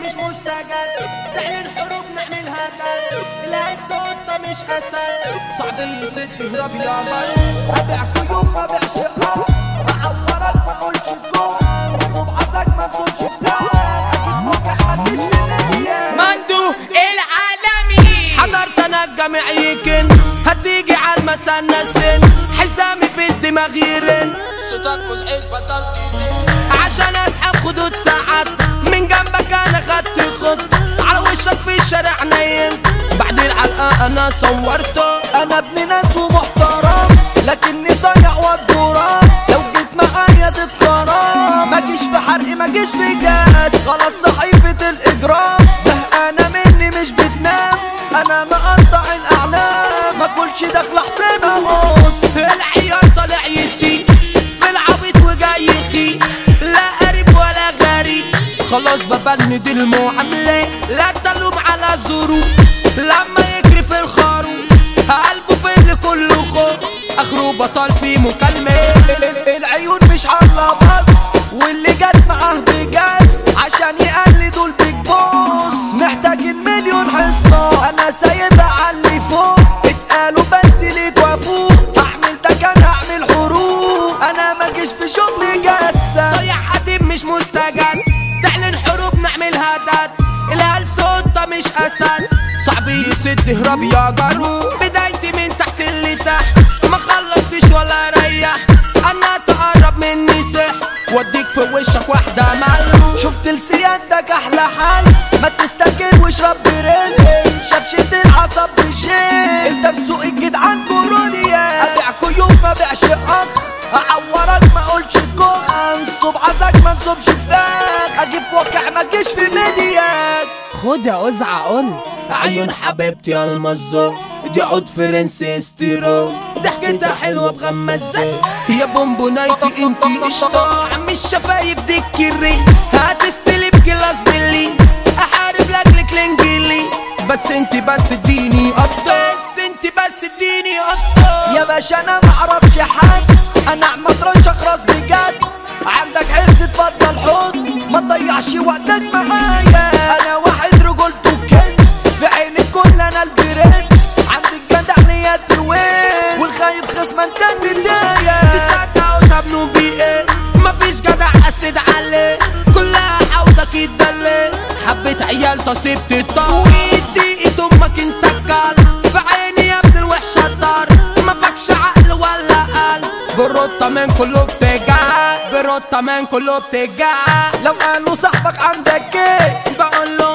مش مستجد تعلن حروب نعمل هدد العين سلطة مش أسد صعب يصد تهرب يا من ابيع كيوف ما بيع شقة اعورك ما اقولش كوف صبحك ما تقولش فلان اكيد وقع ما تجيش في النية مندو العالمي حضرت انا الجامع يكن هتيجي على المسنة سن حزامي بالدماغ يرن صوتك مزعج بطلت عشان اسحب خدود ساعات من جنبك انا خدت خط على وشك في الشارع نايم بعد العلقة انا صورته انا ابن ناس ومحترم لكني صايع والدوران لو جيت معايا تتكرم ما جيش في حرق ما جيش في جاس خلاص صحيفة الاجرام زهقانة مني مش بتنام انا مقطع الاعنام ما كلش داخل حسين اغص العيار طالع يسي في العبيط وجاي يخي لا قريب ولا غريب خلاص ببند المعاملة لا تلوم على الظروف لما يجري في الخروف قلبه في اللي كله خوف اخره بطل في مكالمة العيون مش عاملة بس واللي جت معاه بجاز عشان يقلدوا البيج بوس محتاجين مليون حصة انا سايبها على اللي فوق اتقالوا بس ليه توافوق هعمل تكن هعمل حروب انا ما جيش في شغل جسة صيح قديم مش مستجد تعلن حروب نعمل هدد الهل سلطة مش أسد صعب يسد هرب يا جرو بدايتي من تحت اللي تحت ما خلصتش ولا ريح أنا تقرب مني سح واديك في وشك واحدة معلوم شفت لسيادتك احلى حل ما تستجيب واشرب بريل شفشت العصب بشيل انت في سوق الجدعان كورونيا ابيع كيوف ما بيعش اخ اعورك ما اقولش كوخ انصب عزك ما انصبش فاك اجيب وقع ما تجيش في ميدياك خد يا أزعة قول عيون حبيبتي يا المزو دي عود فرنسي ستيرو ضحكتها حلوة بغمزة يا بونبونايتي انتي قشطة عم الشفايف ديك الريس هتستلي بجلاس بالليس احارب لاجلك الانجليز بس انتي بس اديني قطة بس انتي بس اديني قطة يا باشا انا ما اعرفش حد انا احمد رش اخرس بجد عندك حرص اتفضل حط ما تضيعش وقتك معايا انا واحد رجولته كنز في عين الكل انا البرنس عندك جدع نيات وين والخايب خصم انت البدايه تصدق وتبنوا بيه ايه مفيش جدع اسد عليه كلها عاوزك يتدلل حبيت عيال تصيب تطول دقيقة امك انت الكل في عيني يا ابن الوحشة الدار ما فكش عقل ولا قلب بالرطة من كله بتجع بالرطة من كله بتجع لو قالوا صاحبك عندك ايه بقول له